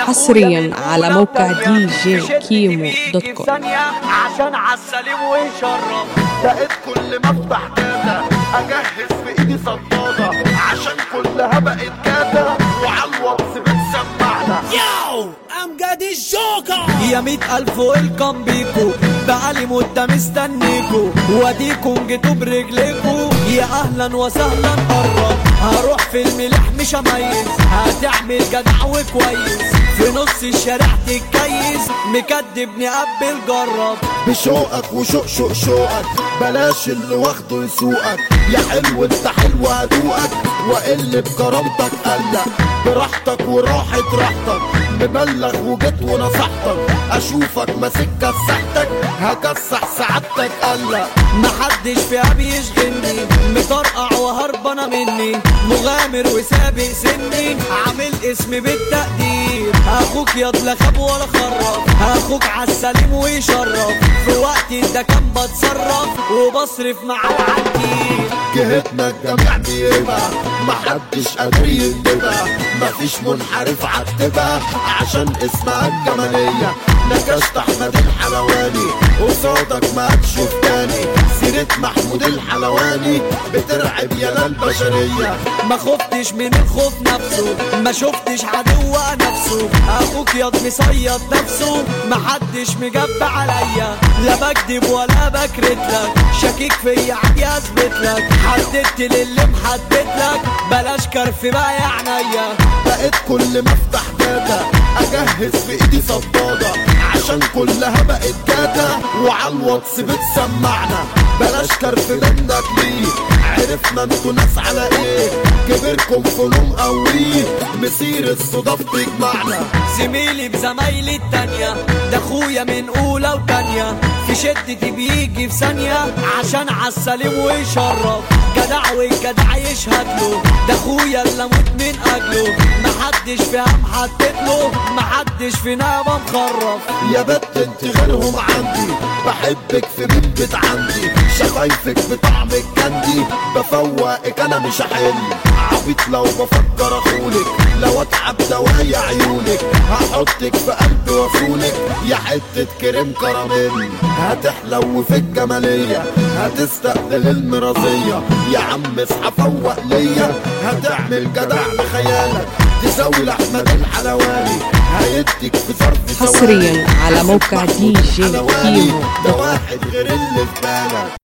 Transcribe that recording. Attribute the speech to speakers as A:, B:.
A: حصريا على موقع دي جي كيمو دوت كوم
B: ثانية عشان عالسليم ويشرف
C: لقيت كل ما افتح كاتا اجهز في ايدي صدادة عشان كلها بقت كاتا وعلى الواتس بتسمعنا
B: ياو امجد الجوكر يا مية الف ويلكم بيكو بقالي مدة مستنيكو واديكم جيتوا برجليكو يا اهلا وسهلا قرب هروح في الملح مش اميز هتعمل جدع وكويس في نص الشارع تتكيس مكدبني قبل جرب
C: بشوقك وشوق شوق شوقك بلاش اللي واخده يسوقك يا حلو انت حلو هدوقك واقل بكرامتك قلق براحتك وراحة راحتك مبلغ وجيت ونصحتك اشوفك ماسك كسحتك هكسح سعادتك قلق
B: محدش فيها بيشغلني مطرقع وهربانة مني مغامر وسابق سني عامل اسم بالتقدير اخوك ياض لا خاب ولا خرف اخوك عالسليم ويشرف في وقت ده كان بتصرف وبصرف مع العديل
C: جهتنا الجميع بيبقى محدش قادر يندبها مفيش منحرف عتبها عشان اسمها الجمالية نكشت احمد الحلواني قصادك ما هتشوف تاني سيرة محمود الحلواني بترعب يا البشرية
B: ما خفتش من الخوف نفسه ما شفتش عدو نفسه اخوك ياض مصيد نفسه محدش مجب عليا لا بكدب ولا بكرت لك شاكيك فيا عادي اثبت لك حددت للي محدد لك بلاش كرف بقى يا عينيا
C: بقيت كل ما افتح داتا اجهز في ايدي صدادة عشان كلها بقت داتا وعلى الواتس بتسمعنا بلاش كرف منك ليه عرفنا انتوا ناس على ايه كبركم فنون قويه مسير الصدف تجمعنا
B: زميلي بزمايلي التانية ده اخويا من اولى وتانية في شدتي بيجي في ثانية عشان عالسليم ويشرف جدع والجدع يشهد له ده اخويا اللي اموت من اجله محدش فيها محدد له محدش فينا يابا مخرف
C: يا بت انت غيرهم عندي بحبك في بنت عندي شفايفك بطعم الكندي بفوقك انا مش هحل عبيط لو بفكر اخونك لو اتعب دوايا عيونك هحطك في قلبي وافونك يا حتة كريم كراميل هتحلو في الجمالية هتستقبل المرازية يا عم اصحى فوق ليا هتعمل جدع بخيالك تساوي احمد الحلواني هيديك في ظرف
A: حصرياً على موقع
C: محمود
A: دي جي
C: الحلواني
A: كيمو
C: ده واحد غير اللي في بالك